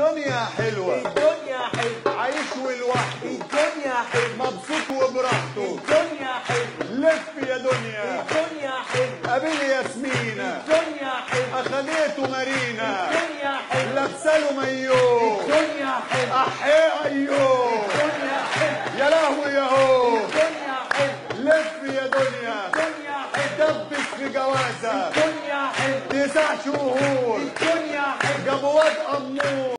الدنيا حلوة الدنيا حلوة عايش والوحده الدنيا حلوة مبسوط وبراحته الدنيا حلوة لف يا دنيا الدنيا حلوة قابل ياسمينة الدنيا حلوة اخدته مارينا الدنيا حلوة لابساله مايو الدنيا حلوة احيه ايوه الدنيا حلوة يا لهوي ياهو الدنيا حلوة لف يا دنيا الدنيا حلوة دبس في جوازة الدنيا حلوة تسع شهور الدنيا حلوة جابوا واد امور